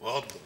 اتفضل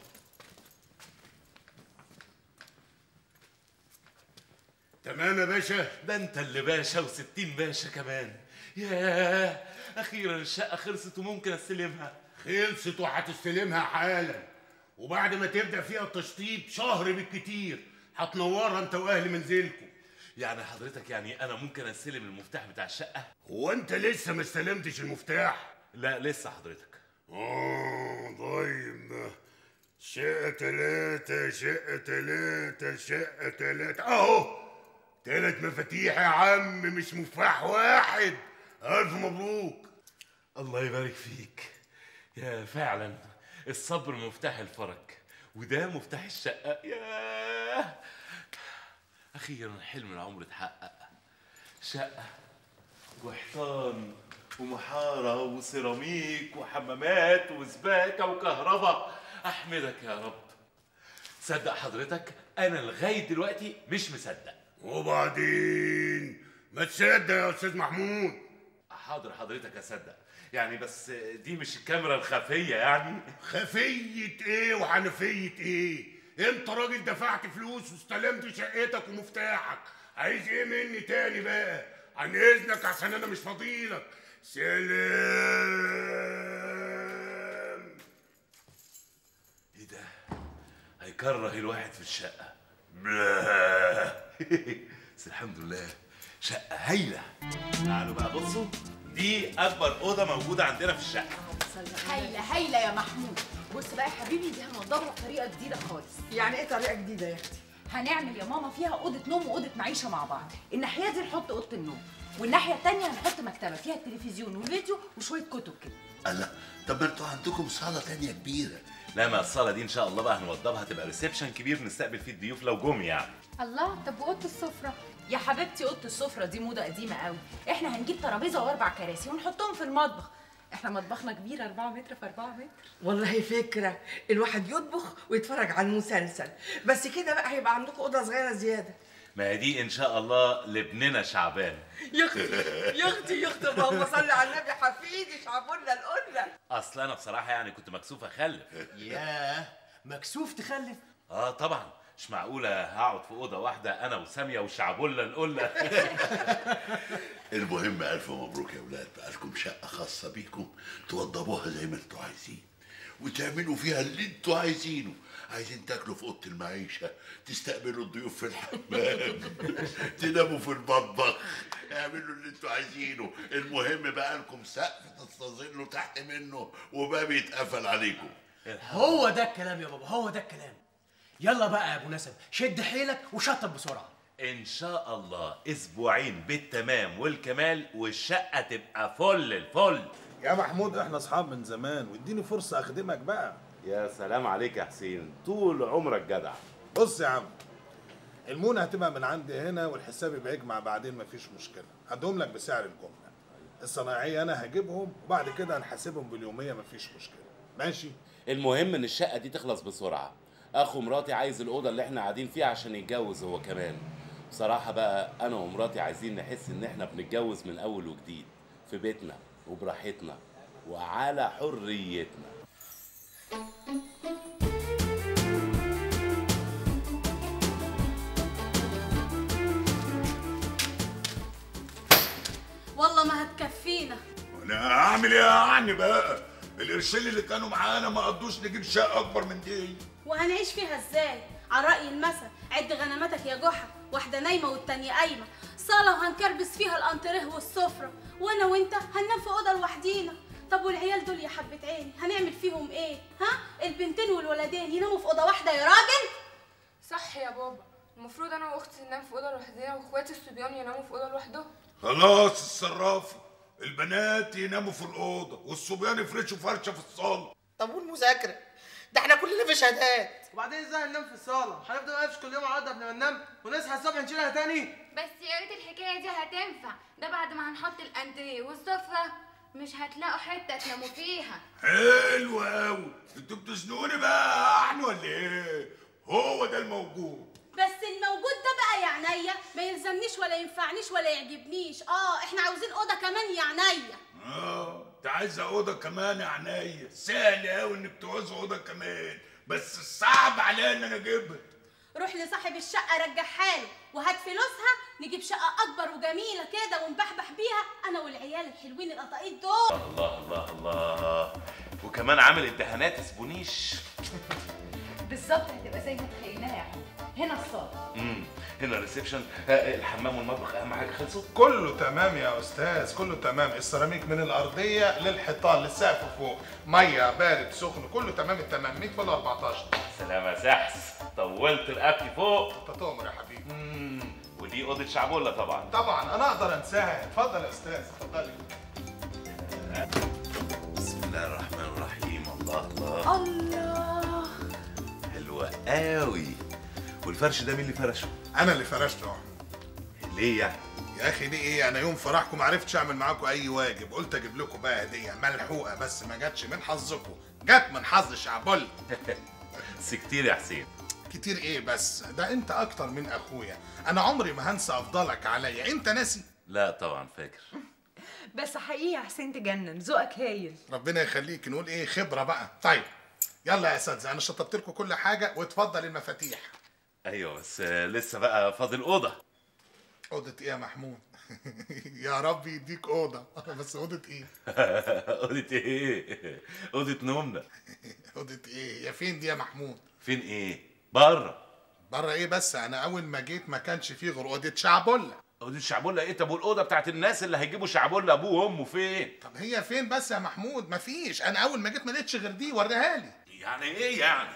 تمام يا باشا ده انت اللي باشا وستين باشا كمان ياه اخيرا الشقه خلصت وممكن استلمها خلصت وهتستلمها حالا وبعد ما تبدا فيها التشطيب شهر بالكتير هتنورها انت واهل منزلكم يعني حضرتك يعني انا ممكن استلم المفتاح بتاع الشقه هو انت لسه ما استلمتش المفتاح لا لسه حضرتك اه طيب شقة تلاتة شقة تلاتة شقة تلاتة اهو تلات مفاتيح يا عم مش مفتاح واحد ألف مبروك الله يبارك فيك يا فعلا الصبر مفتاح الفرج وده مفتاح الشقه ياه اخيرا حلم العمر اتحقق شقه وحيطان ومحاره وسيراميك وحمامات وسباكه وكهرباء احمدك يا رب صدق حضرتك انا لغايه دلوقتي مش مصدق وبعدين ما تصدق يا أستاذ محمود حاضر حضرتك اصدق يعني بس دي مش الكاميرا الخفيه يعني خفية ايه وحنفية ايه انت راجل دفعت فلوس واستلمت شقتك ومفتاحك عايز ايه مني تاني بقى عن اذنك عشان انا مش فاضيلك سلام ايه ده هيكره الواحد في الشقه بلا. بس الحمد لله شقه هايله تعالوا بقى بصوا دي اكبر اوضه موجوده عندنا في الشقه هايله هايله يا محمود بص بقى يا حبيبي دي هنوضبها بطريقه جديده خالص يعني ايه طريقه جديده يا اختي هنعمل يا ماما فيها اوضه نوم واوضه معيشه مع بعض الناحيه دي نحط اوضه النوم والناحيه التانية هنحط مكتبه فيها التلفزيون والفيديو وشويه كتب كده الله طب ما انتوا عندكم صاله تانية كبيره لا ما الصاله دي ان شاء الله بقى هنوضبها تبقى ريسبشن كبير نستقبل فيه الضيوف لو جم يعني الله طب واوضه السفره يا حبيبتي اوضه السفره دي موضه قديمه قوي احنا هنجيب ترابيزه واربع كراسي ونحطهم في المطبخ احنا مطبخنا كبير 4 متر في 4 متر والله فكره الواحد يطبخ ويتفرج على المسلسل بس كده بقى هيبقى عندكم اوضه صغيره زياده ما هي دي ان شاء الله لابننا شعبان يا اختي يا اختي يا اختي اللهم صل على النبي حفيدي شعبولنا القله اصل انا بصراحه يعني كنت مكسوف اخلف ياه مكسوف تخلف اه طبعا مش معقوله هقعد في اوضه واحده انا وساميه وشعبولة القله المهم الف مبروك يا ولاد بقى لكم شقه خاصه بيكم توضبوها زي ما انتوا عايزين وتعملوا فيها اللي انتوا عايزينه عايزين تاكلوا في اوضه المعيشه تستقبلوا الضيوف في الحمام تناموا في المطبخ اعملوا اللي انتوا عايزينه المهم بقى لكم سقف تستظلوا تحت منه وباب يتقفل عليكم هو ده الكلام يا بابا هو ده الكلام يلا بقى يا ابو نسب شد حيلك وشطب بسرعه ان شاء الله اسبوعين بالتمام والكمال والشقه تبقى فل الفل يا محمود احنا اصحاب من زمان واديني فرصه اخدمك بقى يا سلام عليك يا حسين طول عمرك جدع بص يا عم المونة هتبقى من عندي هنا والحساب يبقى يجمع بعدين مفيش مشكله هديهم لك بسعر الجمله الصنايعيه انا هجيبهم وبعد كده هنحاسبهم باليوميه مفيش مشكله ماشي المهم ان الشقه دي تخلص بسرعه اخو مراتي عايز الاوضه اللي احنا قاعدين فيها عشان يتجوز هو كمان بصراحه بقى انا ومراتي عايزين نحس ان احنا بنتجوز من اول وجديد في بيتنا وبراحتنا وعلى حريتنا والله ما هتكفينا انا هعمل ايه يعني بقى القرشين اللي كانوا معانا ما قضوش نجيب شقه اكبر من دي وهنعيش فيها ازاي على رأي المثل عد غنماتك يا جحا واحدة نايمة والتانية قايمة صالة وهنكربس فيها الانتريه والسفرة وانا وانت هننام في اوضة لوحدينا طب والعيال دول يا حبة عيني هنعمل فيهم ايه ها البنتين والولدين يناموا في اوضة واحدة يا راجل صح يا بابا المفروض انا واختي ننام في اوضه لوحدنا واخواتي الصبيان يناموا في اوضه لوحدهم خلاص الصرافه البنات يناموا في الاوضه والصبيان يفرشوا فرشه في الصاله طب والمذاكره ده احنا كلنا في شهادات وبعدين ازاي هننام في الصاله هنفضل واقفش كل يوم على الارض قبل ما ننام ونصحى الصبح نشيلها تاني بس يا ريت الحكايه دي هتنفع ده بعد ما هنحط الانتريه والسفره مش هتلاقوا حته تناموا فيها حلو قوي انتوا بتزنقوني بقى احنا ولا ايه هو ده الموجود بس الموجود ده بقى يا عينيا ما يلزمنيش ولا ينفعنيش ولا يعجبنيش اه احنا عاوزين اوضه كمان يا عينيا اه انت عايزه اوضه كمان يا عينيا سهل قوي انك تعوزي اوضه كمان بس الصعب عليا ان انا اجيبها روح لصاحب الشقه رجعها له وهات فلوسها نجيب شقه اكبر وجميله كده ونبحبح بيها انا والعيال الحلوين القطاقيط دول الله الله الله وكمان عامل الدهانات سبونيش بالظبط هتبقى زي ما تخيلناها يا حبيبي هنا الصاله امم هنا الريسبشن آه، الحمام والمطبخ اهم حاجه خلصوا كله تمام يا استاذ كله تمام السيراميك من الارضيه للحيطان للسقف فوق ميه بارد سخن كله تمام التمام 100 ولا 14 سلام يا سحس طولت رقبتي فوق انت تؤمر يا حبيبي ودي اوضه شعبولة طبعا طبعا انا اقدر انساها اتفضل يا استاذ اتفضلي بسم الله الرحمن الرحيم الله الله الله حلوة قوي والفرش ده مين اللي فرشه؟ انا اللي فرشته ليه يعني؟ يا اخي دي ايه انا يوم فرحكم ما عرفتش اعمل معاكم اي واجب قلت اجيب لكم بقى هديه ملحوقه بس ما جاتش من حظكم جت من حظ شعبولة بس كتير يا حسين كتير ايه بس ده انت اكتر من اخويا انا عمري ما هنسى افضلك عليا انت ناسي لا طبعا فاكر بس حقيقي يا حسين تجنن ذوقك هايل ربنا يخليك نقول ايه خبره بقى طيب يلا يا اساتذه انا شطبت لكم كل حاجه واتفضل المفاتيح ايوه بس آه، لسه بقى فاضل اوضه اوضه ايه يا محمود يا رب يديك اوضه بس اوضه ايه اوضه ايه؟ اوضه نومنا اوضه ايه يا فين دي يا محمود فين ايه؟ بره بره ايه بس انا اول ما جيت ما كانش فيه غير اوضه شعبله اوضه شعبولة ايه طب والاوضه بتاعت الناس اللي هيجيبوا شعبولة ابوه وامه فين؟ طب هي فين بس يا محمود مفيش انا اول ما جيت ما لقيتش غير دي وريها لي يعني ايه يعني؟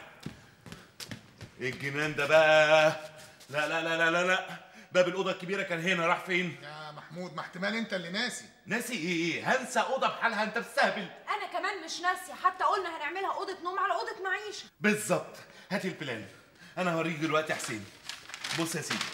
ايه الجنان ده بقى؟ لا لا لا لا لا لا باب الاوضه الكبيره كان هنا راح فين؟ يا محمود ما احتمال انت اللي ناسي ناسي ايه؟ هنسى اوضه بحالها انت بتستهبل انا كمان مش ناسيه حتى قلنا هنعملها اوضه نوم على اوضه معيشه بالظبط هاتي البلان انا هوريك دلوقتي يا حسين بص يا سيدي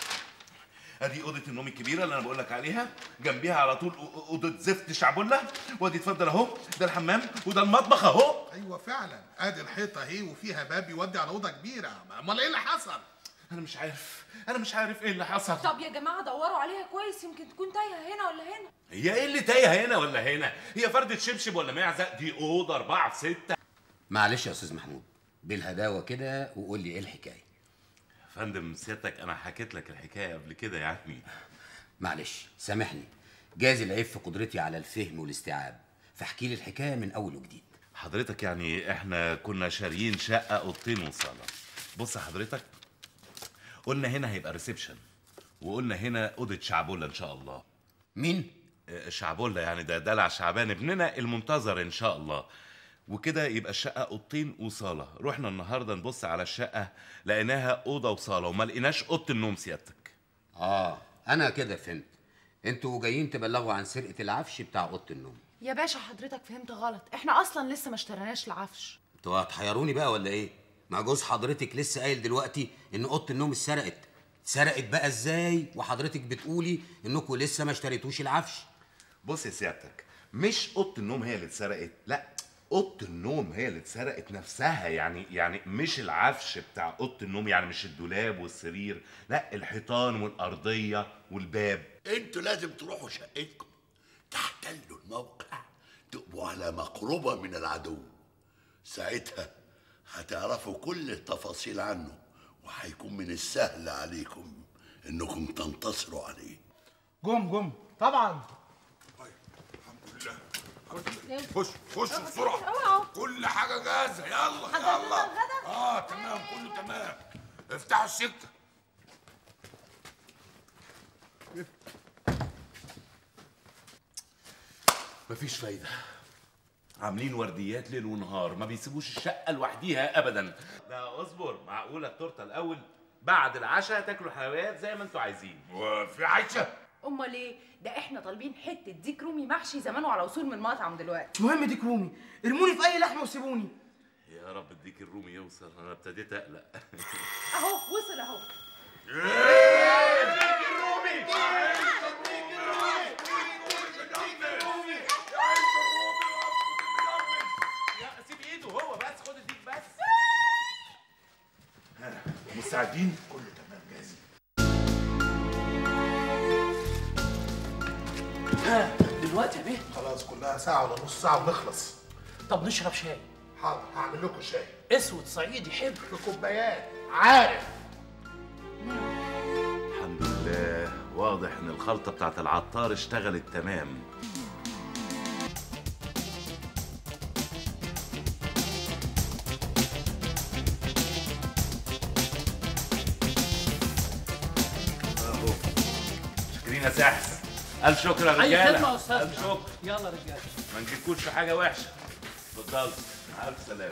ادي اوضه النوم الكبيره اللي انا بقول لك عليها جنبيها على طول أو- اوضه زفت شعبله وادي اتفضل اهو ده الحمام وده المطبخ اهو ايوه فعلا ادي الحيطه اهي وفيها باب يودي على اوضه كبيره امال ايه اللي حصل انا مش عارف انا مش عارف ايه اللي حصل طب يا جماعه دوروا عليها كويس يمكن تكون تايهه هنا ولا هنا هي ايه اللي تايهه هنا ولا هنا هي فردة شبشب ولا معزه دي اوضه اربعه في سته معلش يا استاذ محمود بالهداوه كده وقول لي ايه الحكايه يا فندم سيادتك انا حكيت لك الحكايه قبل كده يعني معلش سامحني جاز العيب في قدرتي على الفهم والاستيعاب فاحكي لي الحكايه من اول وجديد حضرتك يعني احنا كنا شاريين شقه اوضتين وصاله بص يا حضرتك قلنا هنا هيبقى ريسبشن وقلنا هنا اوضه شعبولة ان شاء الله مين شعبولة يعني ده دلع شعبان ابننا المنتظر ان شاء الله وكده يبقى الشقه اوضتين وصاله رحنا النهارده نبص على الشقه لقيناها اوضه وصاله وما لقيناش اوضه النوم سيادتك اه انا كده فهمت انتوا جايين تبلغوا عن سرقه العفش بتاع اوضه النوم يا باشا حضرتك فهمت غلط احنا اصلا لسه ما اشتريناش العفش انتوا هتحيروني بقى ولا ايه ما جوز حضرتك لسه قايل دلوقتي ان اوضه النوم اتسرقت اتسرقت بقى ازاي وحضرتك بتقولي انكم لسه ما اشتريتوش العفش بص يا سيادتك مش اوضه النوم هي اللي اتسرقت لا اوضه النوم هي اللي اتسرقت نفسها يعني يعني مش العفش بتاع اوضه النوم يعني مش الدولاب والسرير لا الحيطان والارضيه والباب انتوا لازم تروحوا شقتكم تحتلوا الموقع تبقوا على مقربة من العدو ساعتها هتعرفوا كل التفاصيل عنه وهيكون من السهل عليكم انكم تنتصروا عليه جم جم طبعا خش خش بسرعه كل حاجه جاهزه يلا يلا اه تمام كله تمام افتحوا السكه مفيش فايده عاملين ورديات ليل ونهار ما بيسيبوش الشقه لوحديها ابدا لا اصبر معقوله التورته الاول بعد العشاء تاكلوا حلويات زي ما انتوا عايزين وفي عشاء امال ايه ده احنا طالبين حته ديك رومي محشي زمانه على وصول من مطعم دلوقتي مهم ديك رومي ارموني في اي لحمه وسيبوني يا رب اديك الرومي يوصل انا ابتديت اقلق اهو وصل اهو سيب ايده هو بس خد الديك بس مستعدين كله تمام جاهز ها دلوقتي يا بيه خلاص كلها ساعه ولا نص ساعه ونخلص طب نشرب شاي حاضر هعمل لكم شاي اسود صعيدي حلو في كوبايات عارف الحمد لله واضح ان الخلطه بتاعت العطار اشتغلت تمام اهو شاكرين يا سحس الف شكر يا اي رجاله خدمه يا استاذ الف شكر يلا رجاله ما نجيبكوش في حاجه وحشه اتفضلوا مع الف سلامه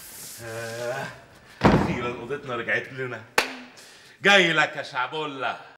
آه، اخيرا اوضتنا رجعت لنا جاي لك يا شعبولة